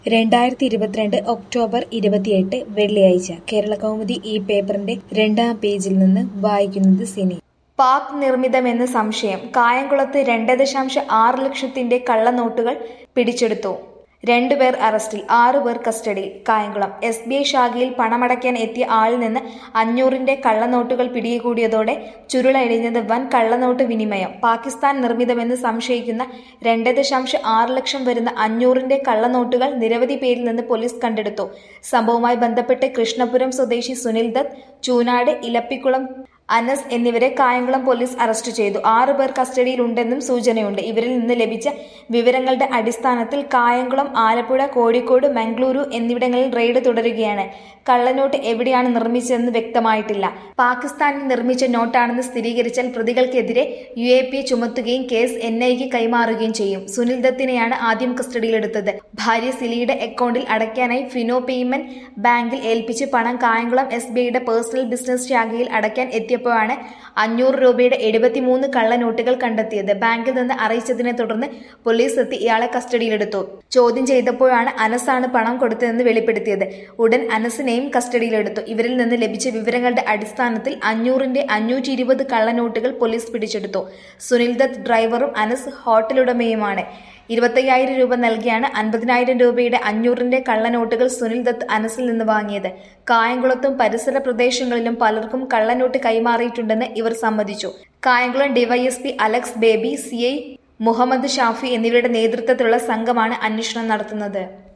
രണ്ടായിരത്തി ഇരുപത്തിരണ്ട് ഒക്ടോബർ ഇരുപത്തിയെട്ട് വെള്ളിയാഴ്ച കേരളകൗമുദി ഈ പേപ്പറിന്റെ രണ്ടാം പേജിൽ നിന്ന് വായിക്കുന്നത് സിനി പാക് നിർമ്മിതമെന്ന് സംശയം കായംകുളത്ത് രണ്ട് ദശാംശം ആറ് ലക്ഷത്തിന്റെ കള്ളനോട്ടുകൾ പിടിച്ചെടുത്തു രണ്ടുപേർ അറസ്റ്റിൽ ആറുപേർ കസ്റ്റഡിയിൽ കായംകുളം എസ് ബി ഐ ശാഖയിൽ പണമടയ്ക്കാൻ എത്തിയ ആളിൽ നിന്ന് അഞ്ഞൂറിന്റെ കള്ളനോട്ടുകൾ പിടികൂടിയതോടെ ചുരുളഴിഞ്ഞത് വൻ കള്ളനോട്ട് വിനിമയം പാകിസ്ഥാൻ നിർമ്മിതമെന്ന് സംശയിക്കുന്ന രണ്ട് ദശാംശം ആറ് ലക്ഷം വരുന്ന അഞ്ഞൂറിന്റെ കള്ളനോട്ടുകൾ നിരവധി പേരിൽ നിന്ന് പോലീസ് കണ്ടെടുത്തു സംഭവവുമായി ബന്ധപ്പെട്ട് കൃഷ്ണപുരം സ്വദേശി സുനിൽ ദത്ത് ചൂനാട് ഇലപ്പിക്കുളം അനസ് എന്നിവരെ കായംകുളം പോലീസ് അറസ്റ്റ് ചെയ്തു ആറു പേർ കസ്റ്റഡിയിലുണ്ടെന്നും സൂചനയുണ്ട് ഇവരിൽ നിന്ന് ലഭിച്ച വിവരങ്ങളുടെ അടിസ്ഥാനത്തിൽ കായംകുളം ആലപ്പുഴ കോഴിക്കോട് മംഗളൂരു എന്നിവിടങ്ങളിൽ റെയ്ഡ് തുടരുകയാണ് കള്ളനോട്ട് എവിടെയാണ് നിർമ്മിച്ചതെന്ന് വ്യക്തമായിട്ടില്ല പാകിസ്ഥാനിൽ നിർമ്മിച്ച നോട്ടാണെന്ന് സ്ഥിരീകരിച്ചാൽ പ്രതികൾക്കെതിരെ യു എ പി ചുമത്തുകയും കേസ് എൻ ഐക്ക് കൈമാറുകയും ചെയ്യും സുനിൽ ദത്തിനെയാണ് ആദ്യം കസ്റ്റഡിയിലെടുത്തത് ഭാര്യ സിലിയുടെ അക്കൗണ്ടിൽ അടയ്ക്കാനായി ഫിനോ പേയ്മെന്റ് ബാങ്കിൽ ഏൽപ്പിച്ച് പണം കായംകുളം എസ് ബി ഐയുടെ പേഴ്സണൽ ബിസിനസ് ശാഖയിൽ അടയ്ക്കാൻ എത്തിയപ്പോഴാണ് അഞ്ഞൂറ് രൂപയുടെ എഴുപത്തിമൂന്ന് കള്ളനോട്ടുകൾ കണ്ടെത്തിയത് ബാങ്കിൽ നിന്ന് അറിയിച്ചതിനെ തുടർന്ന് പോലീസ് എത്തി ഇയാളെ കസ്റ്റഡിയിലെടുത്തു ചോദ്യം ചെയ്തപ്പോഴാണ് അനസാണ് പണം കൊടുത്തതെന്ന് വെളിപ്പെടുത്തിയത് ഉടൻ അനസിനെയും കസ്റ്റഡിയിലെടുത്തു ഇവരിൽ നിന്ന് ലഭിച്ച വിവരങ്ങളുടെ അടിസ്ഥാനത്തിൽ അഞ്ഞൂറിന്റെ അഞ്ഞൂറ്റി ഇരുപത് കള്ളനോട്ടുകൾ പോലീസ് പിടിച്ചെടുത്തു സുനിൽ ദത്ത് ഡ്രൈവറും അനസ് ഹോട്ടലുടമയുമാണ് ഇരുപത്തയ്യായിരം രൂപ നൽകിയാണ് അൻപതിനായിരം രൂപയുടെ അഞ്ഞൂറിന്റെ കള്ളനോട്ടുകൾ സുനിൽ ദത്ത് അനസിൽ നിന്ന് വാങ്ങിയത് കായംകുളത്തും പരിസര പ്രദേശങ്ങളിലും പലർക്കും കള്ളനോട്ട് കൈമാറിയിട്ടുണ്ടെന്ന് ഇവർ സമ്മതിച്ചു Kayamkulam DYSP Alex Baby C I Muhammad Shafi എന്നിവരുടെ നേതൃത്വത്തിലുള്ള സംഘമാണ് അന്വേഷണം നടത്തുന്നത്